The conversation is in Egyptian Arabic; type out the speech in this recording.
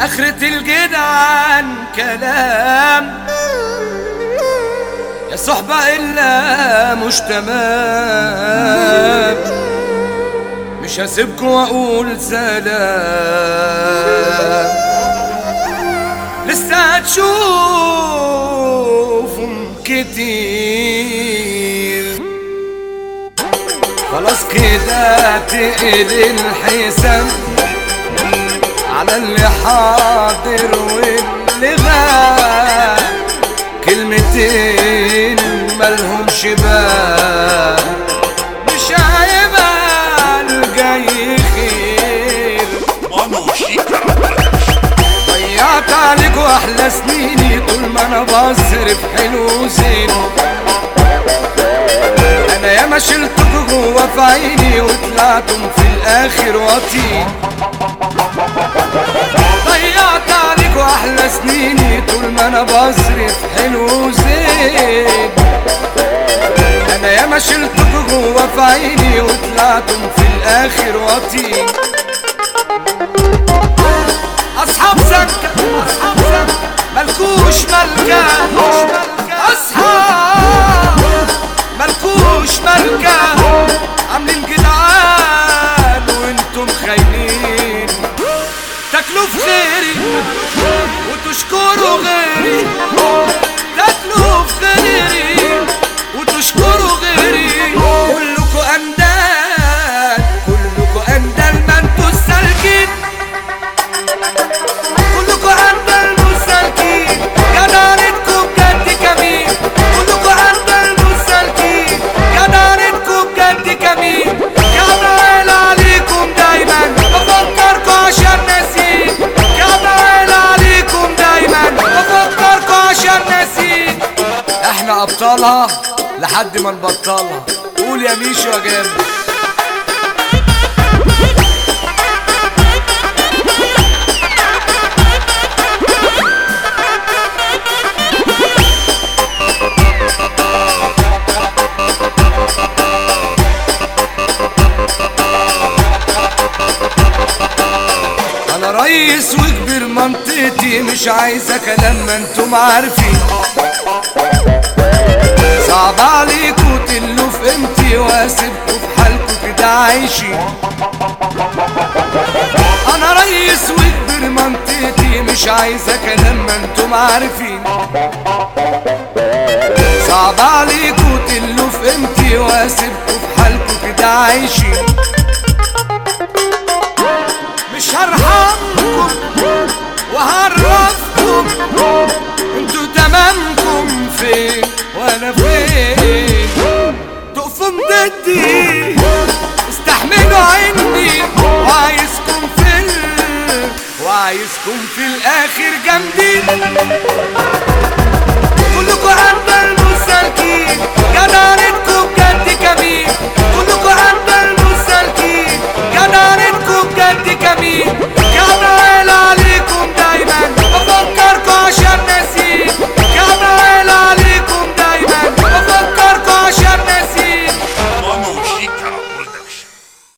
اخرة الجدعان كلام يا صحبة إلا مش تمام مش هسيبكوا واقول سلام لسه هتشوفهم كتير خلاص كده تقل الحساب على اللي حاضر واللي غاب كلمتين ملهمش بال مش هيبقى الجاي خير ضيعت عليكوا احلى سنيني طول ما انا بصرف حلو زين انا ياما شلتكوا جوا في عيني وطلعتم في الاخر واطين ضيعت عليكوا احلى سنيني طول ما انا بصرف حلو زين انا ياما شلتكوا جوا في عيني وطلعتم في الاخر واطين اصحاب سكه اصحاب سكه ملكوش ملكه اصحاب ملكوش ملكه عاملين جدعان وانتم خاينين تاكلوا في غيري وتشكروا غيري تاكلوا في غيري وتشكروا غيري كلكوا اندال كلكوا اندال ما انتوا سالكين كلكوا اندال مسالكين جدارتكم بجد كمين كلكوا اندال مسالكين جدارتكم بجد كمين جدعان عليكم دايما بفكركوا عشان ناسين جدعان عليكم دايما بفكركوا عشان ناسين احنا ابطالها لحد ما نبطلها قول يا ميشو يا جامد انا رئيس وكبير منطقتي مش عايزه كلام ما انتم عارفين صعب عليكوا تلوا في قيمتي واسيبكوا في حالكوا كده عايشين انا رئيس وكبير منطقتي مش عايزه كلام ما انتم عارفين صعب عليكوا تلوا في قيمتي واسيبكوا في حالكوا كده عايشين مش هرحمكم وهعرفكم انتوا تمامكم فين وانا فين تقفوا ضدي استحملوا عندي وعايزكم في ال... وعايزكم في الاخر جامدين كلكوا عند المسالكين جدارتكم بجد كمين